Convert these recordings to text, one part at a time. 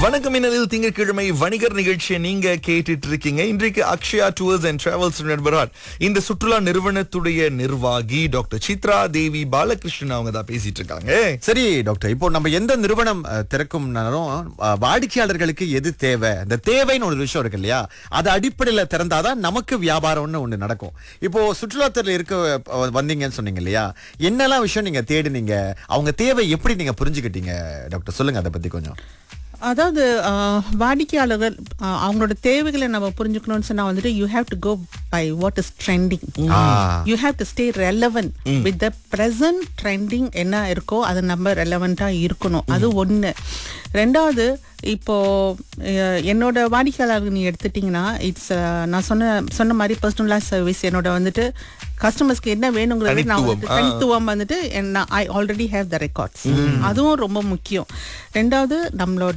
வணக்கம் இன்னலில் திங்கட்கிழமை வணிகர் நிகழ்ச்சியை நீங்க கேட்டுட்டு இருக்கீங்க இன்றைக்கு அக்ஷயா டூர்ஸ் அண்ட் டிராவல்ஸ் நண்பரால் இந்த சுற்றுலா நிறுவனத்துடைய நிர்வாகி டாக்டர் சித்ரா தேவி பாலகிருஷ்ணன் அவங்க தான் பேசிட்டு இருக்காங்க சரி டாக்டர் இப்போ நம்ம எந்த நிறுவனம் அஹ், திறக்கும்னாலும் அஹ், வாடிக்கையாளர்களுக்கு எது தேவை இந்த தேவைன்னு ஒரு விஷயம் இருக்கு இல்லையா அது அடிப்படையில திறந்தாதான் நமக்கு வியாபாரம்னு ஒண்ணு நடக்கும் இப்போ சுற்றுலாத்துறையில இருக்க அஹ், வந்தீங்கன்னு சொன்னீங்க இல்லையா என்னெல்லாம் விஷயம் நீங்க தேடுனீங்க அவங்க தேவை எப்படி நீங்க புரிஞ்சுக்கிட்டீங்க டாக்டர் சொல்லுங்க அதை பத்தி கொஞ்சம் அதாவது ஆஹ், வாடிக்கையாளர்கள் ஆஹ், அவங்களோட தேவைகளை நம்ம புரிஞ்சுக்கணும்னு சொன்னா வந்துட்டு you have to go by what is trending ஆ. You have to stay relevant with the present trending என்ன இருக்கோ அது நம்ம ரெலவெண்டா இருக்கணும் அது ஒண்ணு ரெண்டாவது இப்போ அஹ், என்னோட வாடிக்கையாளர்கள் நீ எடுத்துட்டீங்கன்னா இட்ஸ் நான் சொன்ன சொன்ன மாதிரி பர்சனலைஸ் சர்வீஸ் என்னோட வந்துட்டு கஸ்டமர்ஸ்க்கு என்ன வேணுங்கிறது நான் தனித்துவம், வந்துட்டு தனித்துவம் வந்துட்டு I already have the records அதுவும் ரொம்ப முக்கியம் ரெண்டாவது நம்மளோட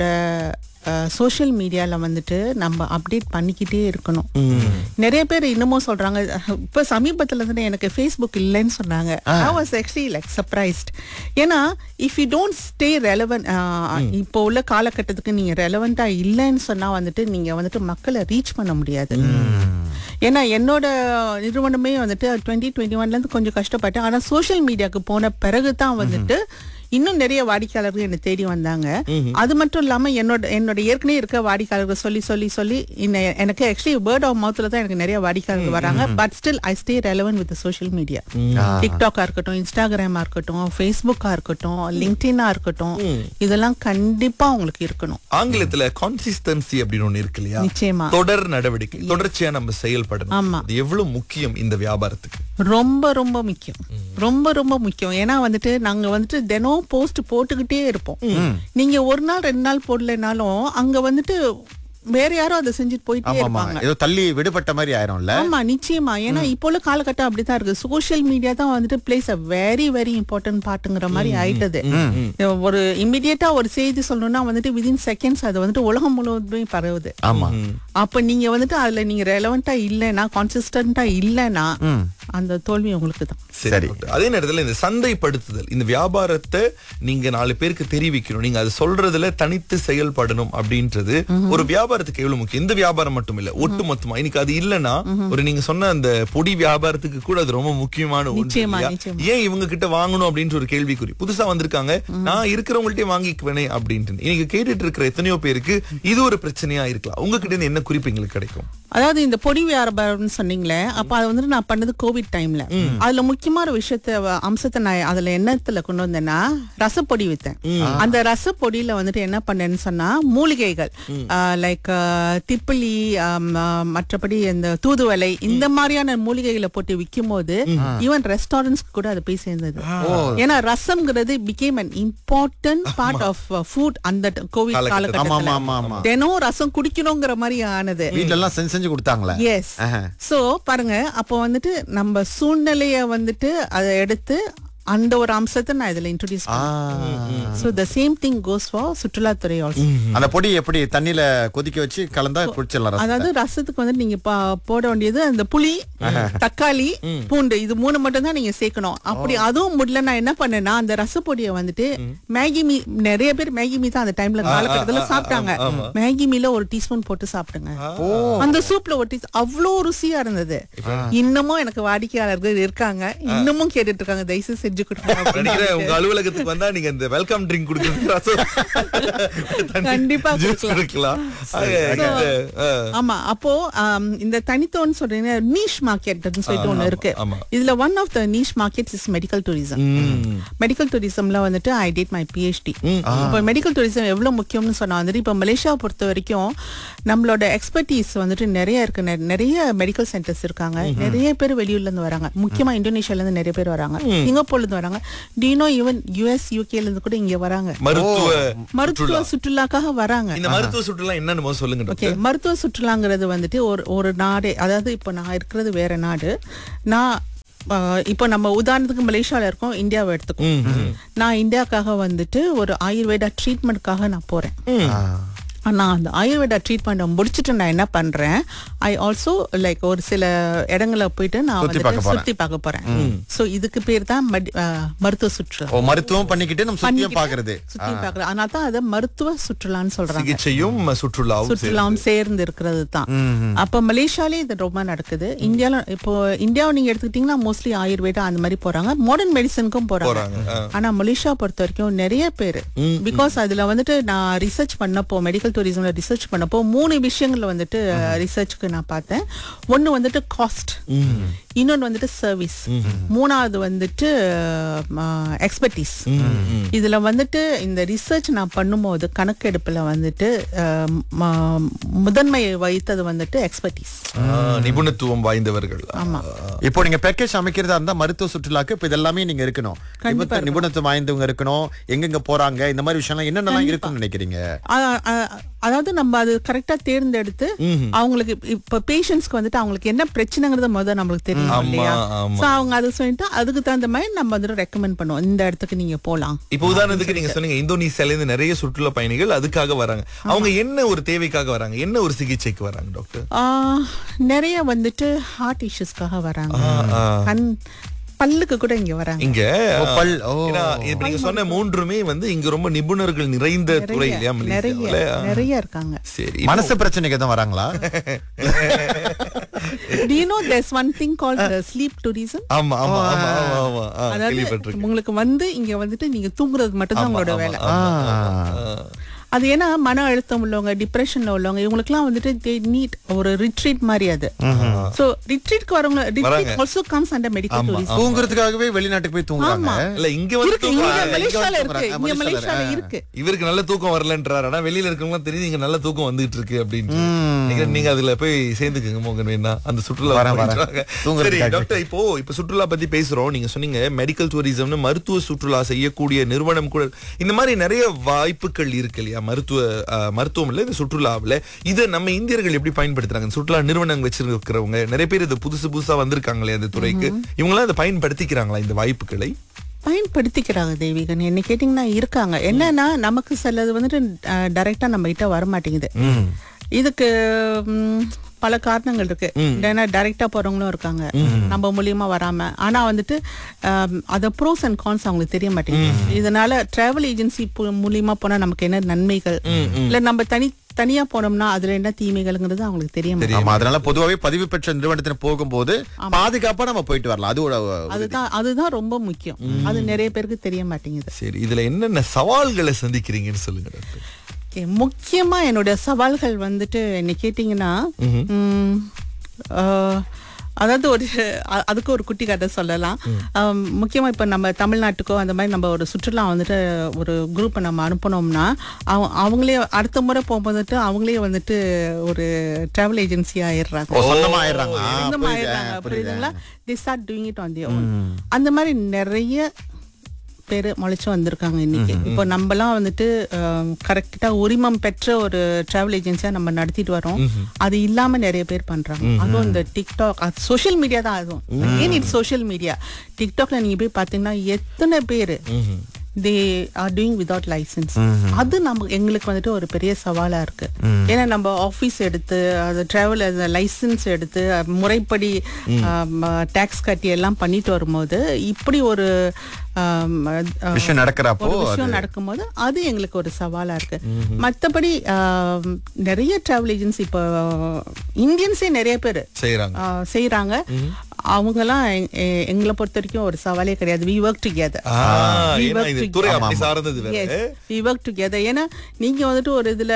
சோஷியல் மீடியால வந்துட்டு நம்ம அப்டேட் பண்ணிக்கிட்டே இருக்கணும் நிறைய பேர் இன்னமும் சொல்றாங்க இப்ப சமீபத்துல இருந்து எனக்கு ஃபேஸ்புக் இல்லைன்னு சொன்னாங்க I was actually like surprised ஏன்னா if you don't stay relevant இப்போ உள்ள காலகட்டத்துக்கு நீங்க ரெலவெண்டா இல்லைன்னு சொன்னா வந்துட்டு நீங்க வந்துட்டு மக்களை ரீச் பண்ண முடியாது ஏன்னா என்னோட நிறுவனமே வந்துட்டு டுவெண்ட்டி டுவெண்ட்டி ஒன்ல இருந்து கொஞ்சம் கஷ்டப்பட்டேன் ஆனா சோஷியல் மீடியாவுக்கு போன பிறகு தான் வந்துட்டு இன்னும் நிறைய வாடிக்கையாளர்கள் என்னை தேடி வந்தாங்க அது மட்டும் இல்லாம என்னோட என்னோட ஏற்கனவே இருக்க வாடிக்கையாளர்கள் சொல்லி சொல்லி சொல்லி இன்ன- எனக்கு ஆக்சுவலி வேர்ட் ஆஃப் மவுத்ல தான் எனக்கு நிறைய வாடிக்கையாளர்கள் வராங்க but still I stay relevant with social media டிக்டாக்கா இருக்கட்டும் இன்ஸ்டாகிராமா இருக்கட்டும் ஃபேஸ்புக்கா இருக்கட்டும் லிங்க்டினா இருக்கட்டும் இதெல்லாம் கண்டிப்பா உங்களுக்கு இருக்கணும் ஆங்கிலத்துல கான்சிஸ்டன்சி அப்படின்னு ஒண்ணு இருக்கு இல்லையா நிச்சயமா தொடர் நடவடிக்கை தொடர்ச்சியா நம்ம செயல்படணும் ஆமா. அது எவ்வளவு முக்கியம் இந்த வியாபாரத்துக்கு ரொம்ப ரொம்ப முக்கியம் ரொம்ப ரொம்ப முக்கியம் ஏன்னா வந்துட்டு நாங்க வந்துட்டு தினம் போஸ்ட் போட்டுக்கிட்டே இருப்போம் நீங்க ஒரு நாள் ரெண்டு நாள் போடலைனாலும் அங்க வந்துட்டு வேற யாரும் அதை செஞ்சுட்டு போயிட்டே ஆமா ஆமா இருப்பாங்க ஏதோ தள்ளி விடுபட்ட மாதிரி ஆயிரும்ல ஆமா நிச்சயமா ஏன்னா இப்போ உள்ள காலகட்டம் அப்படித்தான் இருக்கு சோஷியல் மீடியா தான் வந்துட்டு plays a very very important பாட்டுங்கிற மாதிரி ஆயிட்டது ஒரு இமிடியேட்டா ஒரு செய்தி சொல்லணும்னா வந்துட்டு விதின் செகண்ட்ஸ் அது வந்துட்டு உலகம் முழுவதுமே பரவுது ஆமா அப்ப நீங்க வந்துட்டு அதுல நீங்க ரெலவெண்டா இல்லைன்னா கான்சிஸ்டன்டா இல்லைன்னா அந்த தோல்வி உங்களுக்கு தான் சரி சரி. டாக்டர். அதே நேரத்துல இந்த சந்தைப்படுத்துதல் இந்த வியாபாரத்தை நீங்க நாலு பேருக்கு தெரிவிக்கணும் நீங்க அது சொல்றதுல தனித்து செயல்படணும் அப்படின்றது ஒரு வியாபாரத்துக்கு எவ்வளவு முக்கியம் இந்த வியாபாரம் மட்டும் இல்ல ஒட்டு மொத்தமா இன்னைக்கு அது இல்லனா ஒரு நீங்க சொன்ன அந்த பொடி வியாபாரத்துக்கு கூட அது ரொம்ப முக்கியமான ஒன்று நிச்சயமா, இல்லையா? நிச்சயமா. ஏன் இவங்க கிட்ட வாங்கணும் அப்படின்ற ஒரு கேள்விக்குறி புதுசா வந்திருக்காங்க நான் இருக்கிறவங்கள்ட்டே வாங்கிக்குவேனே அப்படின்ட்டு இன்னைக்கு கேட்டுட்டு இருக்கிற எத்தனையோ பேருக்கு இது ஒரு பிரச்சனையா இருக்கலாம் உங்ககிட்ட இருந்து என்ன குறிப்பு எங்களுக்கு கிடைக்கும் அதாவது இந்த பொடி வியாபாரம்னு சொன்னீங்களே அப்ப அது வந்துட்டு நான் பண்ணது கோவிட் டைம்ல அதுல முக்கியமான விஷயத்த வ- அம்சத்தை நான் அதுல என்னத்துல கொண்டு வந்தேன்னா ரசப்பொடி வித்தேன் அந்த ரசப்பொடியில வந்துட்டு என்ன பண்ணேன்னு சொன்னா மூலிகைகள் லைக் திப்பிலி ஆம், ஆ, மற்றபடி இந்த தூதுவளை இந்த மாதிரியான மூலிகைகளை போட்டு விற்கும் போது ஈவன் ரெஸ்டாரண்ட்ஸ்க்கு கூட அது போய் சேர்ந்தது ஏன்னா ரசம்ங்கிறது became an important part of food அந்த கோவிட் ஆமா ஆமா காலகட்டத்துல ஆமா ஆமா தினம் ரசம் குடிக்கணுங்கிற மாதிரி ஆனது வீட்ல எல்லாம் செஞ்சு செஞ்சு கொடுத்தாங்களே எஸ் ஆஹா. சோ பாருங்க அப்போ வந்துட்டு நம்ம சூழ்நிலைய வந்துட்டு அதை எடுத்து அந்த ஒரு அம்சத்தை நான் இதுல இன்ட்ரோடியூஸ் ஆ. So the same thing goes for சுற்றுலாத்துறை ஆல்சோ அந்த பொடி எப்படி தண்ணியில கொதிக்க வச்சு கலந்தா குடிச்சிடலாம் ரசத்தை. அதாவது ரசத்துக்கு வந்து நீங்க பா- போட வேண்டியது அந்த புளி தக்காளி பூண்டு இது மூணு மட்டும் தான் நீங்க சேர்க்கணும் அப்படி அதுவும் முடியல நான் என்ன பண்ணேன்னா அந்த ரசப்பொடியை வந்துட்டு மேகி மீ நிறைய பேர் மேகி மீ தான் அந்த டைம்ல காலகட்டத்துல சாப்பிட்டாங்க மேகி மீல ஒரு டீஸ்பூன் போட்டு சாப்பிட்டுங்க அந்த சூப்ல ஒரு டீ அவ்வளோ ருசியா இருந்தது இன்னமும் எனக்கு வாடிக்கையாளர்கள் இருக்காங்க இன்னமும் கேட்டுட்டு இருக்காங்க தயவுசெய்து செஞ்சு கொடுங்க அப்படின்னு நினைக்கிறேன் உங்க அலுவலகத்துக்கு வந்தா நீங்க இந்த வெல்கம் ட்ரிங்க் கொடுக்கறதுக்கு ரசம் கண்டிப்பா ஜூஸ் கொடுக்கலாம். கொடுக்கலாம் ஆக, இந்த, ஆ, ஆமா அப்போ ஆம், இந்த தனித்துவம்னு சொல்றீங்க நீஷ் மார்க்கெட்னு சொல்லிட்டு ஒண்ணு இருக்கு ஆமா. இதுல one of the niche markets is medical tourism medical டூரிசம்ல வந்துட்டு ஐ டிட் மை பிஹெச்டி இப்போ மெடிக்கல் டூரிசம் எவ்வளவு முக்கியம்னு சொன்னா வந்துட்டு இப்போ மலேசியா பொறுத்த வரைக்கும் நம்மளோட எக்ஸ்பர்டீஸ் வந்துட்டு நிறைய இருக்கு நெ- நிறைய மெடிக்கல் சென்டர்ஸ் இருக்காங்க நிறைய பேர் வெளியூர்ல இருந்து வராங்க முக்கியமா இந்தோனேஷியால இருந்து நிறைய பேர் வராங்க சிங்கப்பூர்ல இருந்து வராங்க டீனோ ஈவன் யூஎஸ் யூகேல இருந்து கூட இங்க வராங்க மருத்துவ மருத்துவ சுற்றுலாக்காக வராங்க இந்த மருத்துவ சுற்றுலா என்னன்னு முதல்ல சொல்லுங்க ஓகே டாக்டர் மருத்துவ சுற்றுலாங்கிறது வந்துட்டு ஒரு ஒரு நாடே அதாவது இப்போ நான் இருக்கிறது வேற நாடு நான் ஆஹ், இப்போ நம்ம உதாரணத்துக்கு மலேசியால இருக்கோம் இந்தியாவை எடுத்துக்கோம் நான் இந்தியாக்காக வந்துட்டு ஒரு ஆயுர்வேதா ட்ரீட்மெண்ட்காக நான் போறேன் ஆ. ஆனா அந்த ஆயுர்வேதா ட்ரீட்மெண்ட் முடிச்சுட்டு நான் என்ன பண்றேன் ஐ ஆல்சோ லைக் ஒரு சில இடங்களை போயிட்டு நான் சுத்தி வந்துட்டு பார்க்க போறேன். சுத்தி பார்க்க போறேன் சோ இதுக்கு பேர் தான் மடி- அஹ், மருத்துவ சுற்றுலா ஓ மருத்துவம் பண்ணிக்கிட்டு நம்ம சுத்தியும் பண்ணிக்கிட்டு பாக்குறது சுத்தி பார்க்கறது அதனால தான் அதை மருத்துவ சுற்றுலான்னு சொல்றாங்க சிகிச்சையும் சுற்றுலாவும் சேர்ந்து. சுற்றுலாவும் சேர்ந்து இருக்கிறது தான் அப்ப மலேசியாலே இது ரொம்ப நடக்குது இந்தியால இப்போ இந்தியாவை நீங்க எடுத்துக்கிட்டீங்கன்னா மோஸ்ட்லி ஆயுர்வேதா அந்த மாதிரி போறாங்க மாடர்ன் மெடிசனுக்கும் போறாங்க போறாங்க, ஆ. ஆனா மலேசியா பொறுத்த வரைக்கும் நிறைய பேர் பிகாஸ் அதுல வந்துட்டு நான் ரிசர்ச் பண்ணப்போ மெடிக்கல் டூரிசம்ல ரிசர்ச் பண்ணப்போ மூணு விஷயங்கள்ல வந்துட்டு ரிசர்ச்க்கு நான் பார்த்தேன் ஒன்னு வந்துட்டு காஸ்ட் இன்னொன்னு வந்துட்டு சர்வீஸ் மூணாவது வந்துட்டு எக்ஸ்பர்டீஸ் இதுல வந்துட்டு இந்த ரிசர்ச் நான் பண்ணும்போது கணக்கெடுப்புல வந்துட்டு அஹ், ம- முதன்மை வைத்தது வந்துட்டு எக்ஸ்பர்டீஸ் ஆ, நிபுணத்துவம் வாய்ந்தவர்கள் ஆமா இப்போ நீங்க பேக்கேஜ் அமைக்கிறதா இருந்தா மருத்துவ சுற்றுலாக்கு இப்ப இதெல்லாமே நீங்க இருக்கணும் நிபுண- நிபுணத்துவம் வாய்ந்தவங்க இருக்கணும் எங்கெங்க போறாங்க இந்த மாதிரி விஷயம்லாம் என்னென்னலாம் இருக்கும்னு நினைக்கிறீங்க அ- அ- அதாவது நம்ம அது கரெக்டா தேர்ந்தெடுத்து அவங்களுக்கு இப்ப- இப்ப பேஷண்ட்ஸ்க்கு வந்துட்டு அவங்களுக்கு என்ன பிரச்சனைங்கிறது முதல்ல நம்மளுக்கு தெரியும் ஆமா, இல்லையா ஆமா. சோ அவங்க அதை சொல்லிட்டு அதுக்கு தகுந்த மாதிரி நம்ம வந்துட்டு ரெக்கமெண்ட் பண்ணுவோம் இந்த இடத்துக்கு நீங்க போலாம் இப்ப உதாரணத்துக்கு நீங்க சொன்னீங்க இந்தோனேசியால இருந்து நிறைய சுற்றுலா பயணிகள் அதுக்காக வராங்க அவங்க என்ன ஒரு தேவைக்காக வராங்க என்ன ஒரு சிகிச்சைக்கு வராங்க டாக்டர் ஆ, நிறைய வந்துட்டு ஹார்ட் இஷ்யூஸ்க்காக வராங்க ஆ. கண் பல்லுக்கு கூட இங்க வராங்க இங்க ஓ, பல், ஓ. ஏன்னா, இப்ப நீங்க சொன்ன மூன்றுமே வந்து இங்க ரொம்ப நிபுணர்கள் நிறைந்த துறை இல்லையா நிறைய மலேசியாவுல? ஆ. நிறைய இருக்காங்க சரி மனசு பிரச்சனைக்கு தான் வராங்களா do you know there's one thing called the sleep tourism ஆமா ஆமா ஆமா ஆமா ஆமா ஆ, அதாவது கேள்விப்பட்டிருக்கேன் உங்களுக்கு வந்து இங்க வந்துட்டு நீங்க தூங்குறது மட்டும்தான் உங்களோட வேலை ஆ. அது ஏன்னா மன அழுத்தம் உள்ளவங்க டிப்ரெஷன்ல உள்ளவங்க இவங்களுக்குலாம் வந்துட்டு they need ஒரு ரிட்ரீட் மாதிரி அது சோ ரிட்ரீட்க்கு வரவங்க retreat also comes under medical tourism தூங்குறதுக்காகவே வெளிநாட்டுக்கு போய் தூங்குறாங்க இல்ல இங்க வந்து இருக்கு இங்க தூக்கம் மலேசியால இங்க இருக்கு வந்து இங்க தூங்குறாங்க. மலேசியால மலேசியால, இருக்கு இவருக்கு நல்ல தூக்கம் வரலன்றாரு ஆனா வெளியில இருக்கவங்க தெரியுது இங்க நல்ல தூக்கம் வந்துட்டு இருக்கு அப்படின்னு நீங்க நீங்க அதுல போய் சேர்ந்துக்குங்க மோகன் வேணா அந்த சுற்றுலா வரேன், வரேன். போயிட்டு வாங்க. சரி தூங்குறதுக்காக. டாக்டர் இப்போ இப்ப சுற்றுலா பத்தி பேசுறோம் நீங்க சொன்னீங்க மெடிக்கல் டூரிசம்னு மருத்துவ சுற்றுலா செய்யக்கூடிய நிறுவனம் கூட இந்த மாதிரி நிறைய வாய்ப்புகள் இருக்கு இல்லையா மருத்துவ அஹ், மருத்துவம் இல்ல இந்த சுற்றுலாவுல இதை நம்ம இந்தியர்கள் எப்படி பயன்படுத்துறாங்க இந்த சுற்றுலா நிறுவனம் வச்சிருக்கிறவங்க நிறைய பேர் இது புதுசு புதுசா வந்திருக்காங்களே அந்த துறைக்கு இவங்களாம் இதை பயன்படுத்திக்கிறாங்களா இந்த வாய்ப்புகளை பயன்படுத்திக்கிறாங்க தெய்வீகன் என்ன கேட்டிங்கன்னா இருக்காங்க என்னன்னா நமக்கு சிலது வந்துட்டு டைரக்டா நம்ம கிட்ட வர மாட்டேங்குது இதுக்கு ம், பல காரணங்கள் இருக்கு ஏன்னா டைரக்டா போறவங்களும் இருக்காங்க நம்ம மூலியமா வராம ஆனா வந்துட்டு ஆம், அத ப்ரோஸ் அண்ட் கான்ஸ் அவங்களுக்கு தெரிய மாட்டேங்குது இதனால டிராவல் ஏஜென்சி மூலியமா போனா நமக்கு என்ன நன்மைகள் இல்ல நம்ம தனி தனியா போனோம்னா அதுல என்ன தீமைகள்ங்கிறது அவங்களுக்கு தெரிய மாட்டேங்குது ஆமா அதனால பொதுவாவே பதிவு பெற்ற நிறுவனത്തിന് போகும்போது பாதுகாப்பா நம்ம போயிட்டு வரலாம் அது ஒரு அதுதான் அதுதான் ரொம்ப முக்கியம் அது நிறைய பேருக்கு தெரிய மாட்டேங்குது சரி இதுல என்னென்ன சவால்களை சந்திக்கிறீங்கன்னு சொல்லுங்க டாக்டர் Okay, முக்கியமா என்னோட சவால்கள் வந்துட்டு என்ன கேட்டீங்கன்னா ம், ஆஹ், அதாவது ஒரு அ- அதுக்கு ஒரு குட்டி கதை சொல்லலாம் ஆம், முக்கியமா இப்ப நம்ம தமிழ்நாட்டுக்கோ அந்த மாதிரி நம்ம ஒரு சுற்றுலா வந்துட்டு ஒரு குரூப்பை நம்ம அனுப்பணும்னா அவ- அவங்களே அடுத்த முறை போகும்போதுட்டு அவங்களே வந்துட்டு ஒரு டிராவல் ஏஜென்சி ஆயிடுறாங்க ஓ, சொந்தமா ஆயிடுறாங்க ஆ, இந்த புரியுது, மாதிரி ஆ, புரியுது. புரியுதுங்களா the start doing it on the own அந்த மாதிரி நிறைய பேர் முளைச்சு வந்திருக்காங்க இன்னைக்கு இப்போ நம்மலாம் வந்துட்டு கரெக்டா உரிமம் பெற்ற ஒரு டிராவல் ஏஜென்சியா நம்ம நடத்திட்டு வரோம் அது இல்லாம நிறைய பேர் பண்றாங்க அதுவும் இந்த டிக்டாக் சோஷியல் மீடியா தான் அதுவும் ஏன் இட் சோஷியல் மீடியா டிக்டாக்ல நீங்க போய் பாத்தீங்கன்னா எத்தனை பேரு they are doing without licence அது நம்ம எங்களுக்கு வந்துட்டு ஒரு பெரிய சவாலா இருக்கு ஏன்னா நம்ம ஆபீஸ் எடுத்து அது டிராவல் லைசன்ஸ் எடுத்து அஹ், முறைப்படி டாக்ஸ் கட்டி எல்லாம் பண்ணிட்டு வரும்போது இப்படி ஒரு ஆம், அஹ், விஷயம் நடக்கிறப்போ ஒரு விஷயம் நடக்கும்போது அது எங்களுக்கு ஒரு சவாலா இருக்கு மத்தபடி ஆம், நிறைய டிராவல் ஏஜென்சி இப்போ இந்தியன்ஸே நிறைய பேர் செய்யறாங்க செய்யறாங்க அவங்கெல்லாம் எ- எ- எங்களை பொறுத்த வரைக்கும் ஒரு சவாலே கிடையாது வி ஒர்க் டுகெதர் ஆ, We ஏன்னா work இது together. துறை அப்படி சார்ந்தது வேற Yes, we work together. ஏன்னா நீங்க வந்துட்டு ஒரு இதுல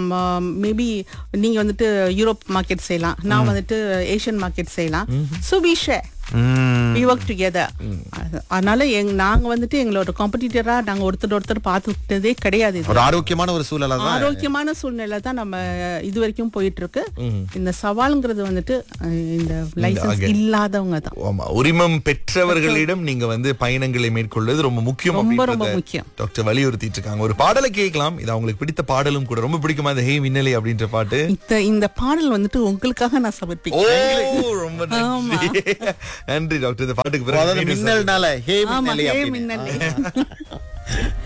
மேபி நீங்க வந்துட்டு யூரோப் மார்க்கெட் செய்யலாம் நான் வந்துட்டு ஏசியன் மார்க்கெட் செய்யலாம் சோ வி ஷேர் ம். வி ஒர்க் டுகெதர் அதனால எங் நாங்க வந்துட்டு எங்களோட காம்படிட்டரா நாங்க ஒருத்தர் ஒருத்தர் பார்த்துக்கிட்டதே கிடையாது இது ஒரு ஆரோக்கியமான ஒரு சூழலா தான் ஆரோக்கியமான சூழ்நிலை தான் நம்ம இது வரைக்கும் போயிட்டு இருக்கு இந்த சவால்ங்கிறது வந்துட்டு அஹ், இந்த லைசன்ஸ் இல்லாதவங்க தான் ஆமா உரிமம் பெற்றவர்களிடம் நீங்க வந்து பயணங்களை மேற்கொள்வது ரொம்ப முக்கியம் ரொம்ப ரொம்ப அப்படின்றத முக்கியம். டாக்டர் வலியுறுத்திட்டு இருக்காங்க ஒரு பாடலை கேட்கலாம் இது அவங்களுக்கு பிடித்த பாடலும் கூட ரொம்ப பிடிக்குமா இந்த ஹே மின்னலி அப்படின்ற பாட்டு இந்த இந்த பாடல் வந்துட்டு உங்களுக்காக நான் ஓ சமர்ப்பிக்கிறேன் ரொம்ப நன்றி நன்றி டாக்டர் இந்த பாட்டுக்கு பிறகு அதாவது மீண்டும் மின்னல்னால ஹே ஆமா மின்னலே ஹே அப்படின்னு. மின்னலே